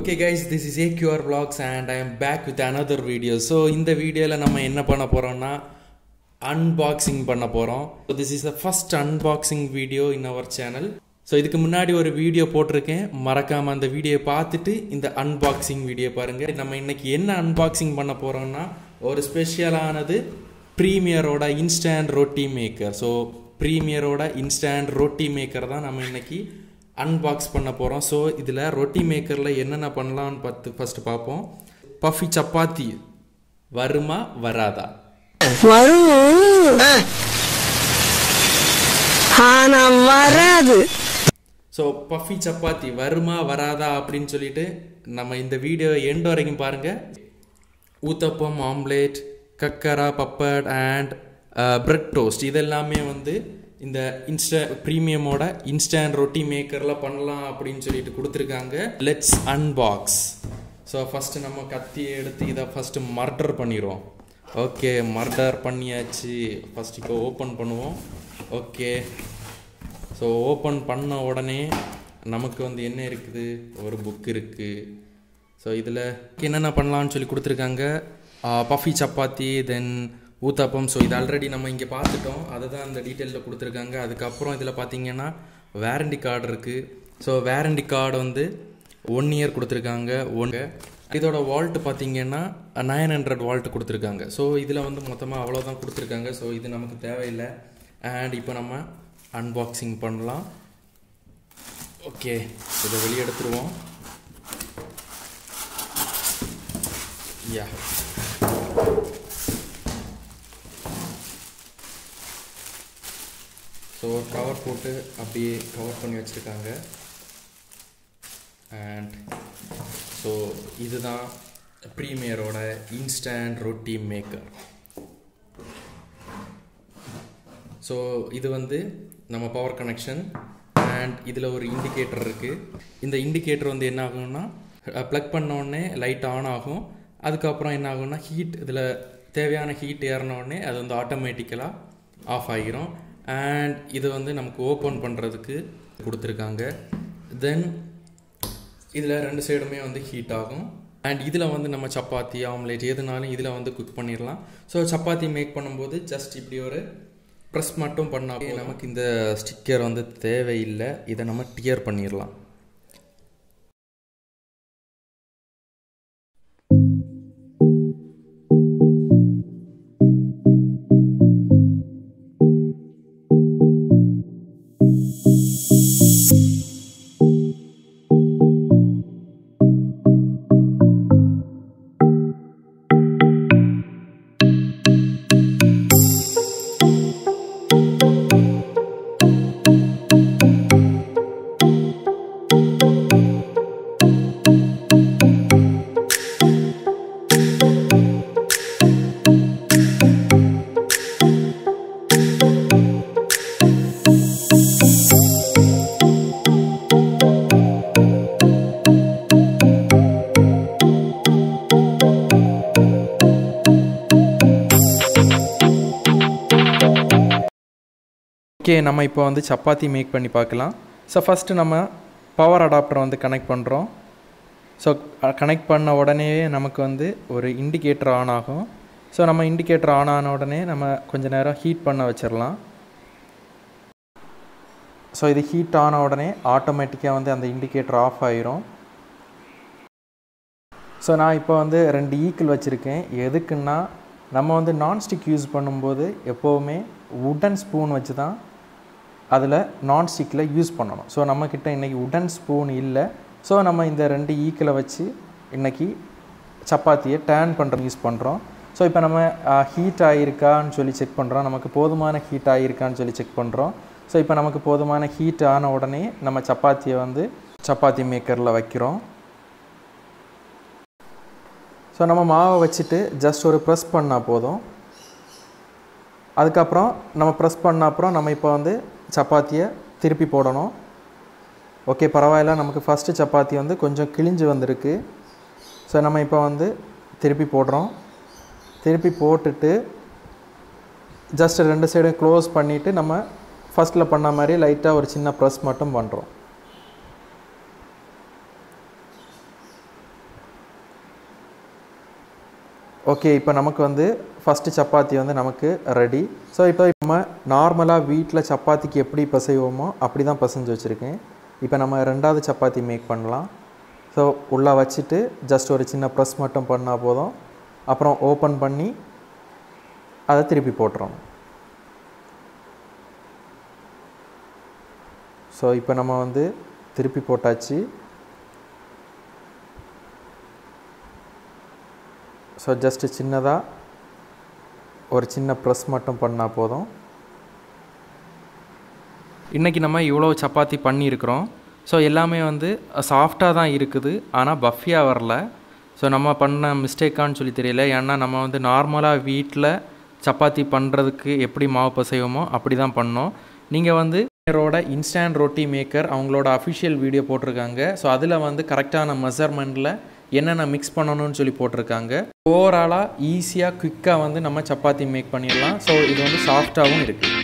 okay guys this is AQR vlogs and I am back with another video so இந்த வீடியோவில் நம்ம என்ன பண்ண போகிறோம்னா அன்பாக்சிங் பண்ண போகிறோம் so this is the first unboxing video in our channel so இதுக்கு முன்னாடி ஒரு வீடியோ போட்டிருக்கேன் மறக்காமல் அந்த வீடியோ பார்த்துட்டு இந்த அன்பாக்சிங் வீடியோ பாருங்கள் நம்ம இன்னைக்கு என்ன அன்பாக்சிங் பண்ண போகிறோம்னா ஒரு ஸ்பெஷலானது ப்ரீமியரோட இன்ஸ்டன்ட் ரொட்டி மேக்கர் ஸோ ப்ரீமியரோட இன்ஸ்டன்ட் ரொட்டி மேக்கர் தான் நம்ம இன்னைக்கு அன்பாக்ஸ் பண்ண போகிறோம் ஸோ இதில் ரொட்டி மேக்கரில் என்னென்ன பண்ணலாம்னு பார்த்து ஃபஸ்ட்டு பார்ப்போம் பஃபி சப்பாத்தி வருமா வராதா வரும் ஆனா வராது ஸோ பஃபி சப்பாத்தி வருமா வராதா அப்படின்னு சொல்லிட்டு நம்ம இந்த வீடியோ எண்ட் வரைக்கும் பாருங்கள் uttapam omelette khakhra papad and bread toast இதெல்லாமே வந்து இந்த இன்ஸ்டா ப்ரீமியமோட இன்ஸ்டன்ட் ரொட்டி மேக்கரில் பண்ணலாம் அப்படின்னு சொல்லிட்டு கொடுத்துருக்காங்க லெட்ஸ் அன்பாக்ஸ் ஸோ ஃபஸ்ட்டு நம்ம கத்தி எடுத்து இதை ஃபஸ்ட்டு மர்டர் பண்ணிடுவோம் ஓகே மர்டர் பண்ணியாச்சு ஃபஸ்ட் இப்போ ஓப்பன் பண்ணுவோம் ஓகே ஸோ ஓப்பன் பண்ண உடனே நமக்கு வந்து என்ன இருக்குது ஒரு புக் இருக்குது ஸோ இதில் என்னென்ன பண்ணலாம்னு சொல்லி கொடுத்துருக்காங்க பஃபி சப்பாத்தி தென் ஊத்தாப்பம் ஸோ இது ஆல்ரெடி நம்ம இங்கே பார்த்துட்டோம் அதை தான் அந்த டீட்டெயிலில் கொடுத்துருக்காங்க அதுக்கப்புறம் இதில் பார்த்தீங்கன்னா வேரண்டி கார்டு இருக்குது ஸோ வேரண்டி கார்டு வந்து ஒன் இயர் கொடுத்துருக்காங்க ஒன்று இதோட வால்ட் பார்த்தீங்கன்னா நைன் ஹண்ட்ரட் வால்ட் கொடுத்துருக்காங்க ஸோ இதில் வந்து மொத்தமாக அவ்வளோதான் கொடுத்துருக்காங்க ஸோ இது நமக்கு தேவையில்லை அண்ட் இப்போ நம்ம அன்பாக்சிங் பண்ணலாம் ஓகே இதை வெளியே எடுத்துருவோம் யா ஸோ கவர் போட்டு அப்படியே கவர் பண்ணி வச்சுருக்காங்க அண்ட் ஸோ இதுதான் ப்ரீமியரோட இன்ஸ்டன்ட் ரொட்டி மேக்கர் ஸோ இது வந்து நம்ம பவர் கனெக்ஷன் அண்ட் இதில் ஒரு இண்டிகேட்டர் இருக்குது இந்த இண்டிகேட்டர் வந்து என்ன ஆகும்னா ப்ளக் பண்ண உடனே லைட் ஆன் ஆகும் அதுக்கப்புறம் என்ன ஆகும்னா ஹீட் இதில் தேவையான ஹீட் ஏறின உடனே அது வந்து ஆட்டோமேட்டிக்கலாக ஆஃப் ஆகிரும் அண்ட் இது வந்து நமக்கு ஓப்பன் பண்ணுறதுக்கு கொடுத்துருக்காங்க தென் இதில் ரெண்டு சைடுமே வந்து ஹீட் ஆகும் அண்ட் இதில் வந்து நம்ம சப்பாத்தி ஆம்லேட் எதுனாலும் இதில் வந்து குக் பண்ணிடலாம் ஸோ சப்பாத்தி மேக் பண்ணும்போது ஜஸ்ட் இப்படி ஒரு ப்ரெஸ் மட்டும் பண்ணால் நமக்கு இந்த ஸ்டிக்கர் வந்து தேவையில்லை இதை நம்ம டியர் பண்ணிடலாம் ஓகே நம்ம இப்போ வந்து சப்பாத்தி மேக் பண்ணி பார்க்கலாம் ஸோ ஃபஸ்ட்டு நம்ம பவர் அடாப்டர் வந்து கனெக்ட் பண்ணுறோம் ஸோ கனெக்ட் பண்ண உடனே நமக்கு வந்து ஒரு இண்டிகேட்டர் ஆன் ஆகும் ஸோ நம்ம இண்டிகேட்டர் ஆன் ஆன உடனே நம்ம கொஞ்ச நேரம் ஹீட் பண்ண வச்சிடலாம் ஸோ இது ஹீட் ஆன உடனே ஆட்டோமேட்டிக்காக வந்து அந்த இண்டிகேட்டர் ஆஃப் ஆயிரும் ஸோ நான் இப்போ வந்து ரெண்டு ஈக்கிள் வச்சுருக்கேன் எதுக்குன்னா நம்ம வந்து நான்ஸ்டிக் யூஸ் பண்ணும்போது எப்போவுமே உடன் ஸ்பூன் வச்சு தான் அதில் நான்ஸ்டிக்கில் யூஸ் பண்ணணும் ஸோ நம்மக்கிட்ட இன்றைக்கி உடன் ஸ்பூன் இல்லை ஸோ நம்ம இந்த ரெண்டு ஈக்கில் வச்சு இன்றைக்கி சப்பாத்தியை டேர்ன் பண்ணுற யூஸ் பண்ணுறோம் ஸோ இப்போ நம்ம ஹீட் ஆகிருக்கான்னு சொல்லி செக் பண்ணுறோம் நமக்கு போதுமான ஹீட் ஆகிருக்கான்னு சொல்லி செக் பண்ணுறோம் ஸோ இப்போ நமக்கு போதுமான ஹீட் ஆன உடனே நம்ம சப்பாத்தியை வந்து சப்பாத்தி மேக்கரில் வைக்கிறோம் ஸோ நம்ம மாவை வச்சுட்டு ஜஸ்ட் ஒரு ப்ரெஸ் பண்ணால் போதும் அதுக்கப்புறம் நம்ம ப்ரெஸ் பண்ண அப்புறம் நம்ம இப்போ வந்து சப்பாத்தியை திருப்பி போடணும் ஓகே பரவாயில்ல நமக்கு ஃபஸ்ட்டு சப்பாத்தி வந்து கொஞ்சம் கிழிஞ்சு வந்திருக்கு ஸோ நம்ம இப்போ வந்து திருப்பி போடுறோம் திருப்பி போட்டுட்டு ஜஸ்ட் ரெண்டு சைடும் க்ளோஸ் பண்ணிவிட்டு நம்ம ஃபஸ்ட்டில் பண்ண மாதிரி லைட்டாக ஒரு சின்ன ப்ரெஸ் மட்டும் பண்ணுறோம் ஓகே இப்போ நமக்கு வந்து ஃபஸ்ட்டு சப்பாத்தி வந்து நமக்கு ரெடி ஸோ இப்போ நம்ம நார்மலாக வீட்டில் சப்பாத்திக்கு எப்படி பிசைவோமோ அப்படி தான் பிசைஞ்சு வச்சுருக்கேன் இப்போ நம்ம ரெண்டாவது சப்பாத்தி மேக் பண்ணலாம் ஸோ உள்ளே வச்சுட்டு ஜஸ்ட் ஒரு சின்ன ப்ரெஸ் மட்டும் பண்ணால் போதும் அப்புறம் ஓப்பன் பண்ணி அதை திருப்பி போட்டுறோம் ஸோ இப்போ நம்ம வந்து திருப்பி போட்டாச்சு ஸோ ஜஸ்ட்டு சின்னதாக ஒரு சின்ன ப்ரெஸ் மட்டும் பண்ணால் போதும் இன்றைக்கி நம்ம இவ்வளோ சப்பாத்தி பண்ணியிருக்கிறோம் ஸோ எல்லாமே வந்து சாஃப்டாக தான் இருக்குது ஆனால் பஃபியாக வரல ஸோ நம்ம பண்ண மிஸ்டேக்கான்னு சொல்லி தெரியல ஏன்னா நம்ம வந்து நார்மலாக வீட்டில் சப்பாத்தி பண்ணுறதுக்கு எப்படி மாவு பசைவோமோ அப்படி தான் பண்ணோம் நீங்கள் வந்து ரோட இன்ஸ்டன்ட் ரொட்டி மேக்கர் அவங்களோட அஃபிஷியல் வீடியோ போட்டிருக்காங்க ஸோ அதில் வந்து கரெக்டான மெஷர்மெண்ட்டில் என்னென்ன மிக்ஸ் பண்ணணும்னு சொல்லி போட்டிருக்காங்க ஓவராலாக ஈஸியாக குயிக்காக வந்து நம்ம சப்பாத்தி மேக் பண்ணிடலாம் ஸோ இது வந்து சாஃப்டாகவும் இருக்குது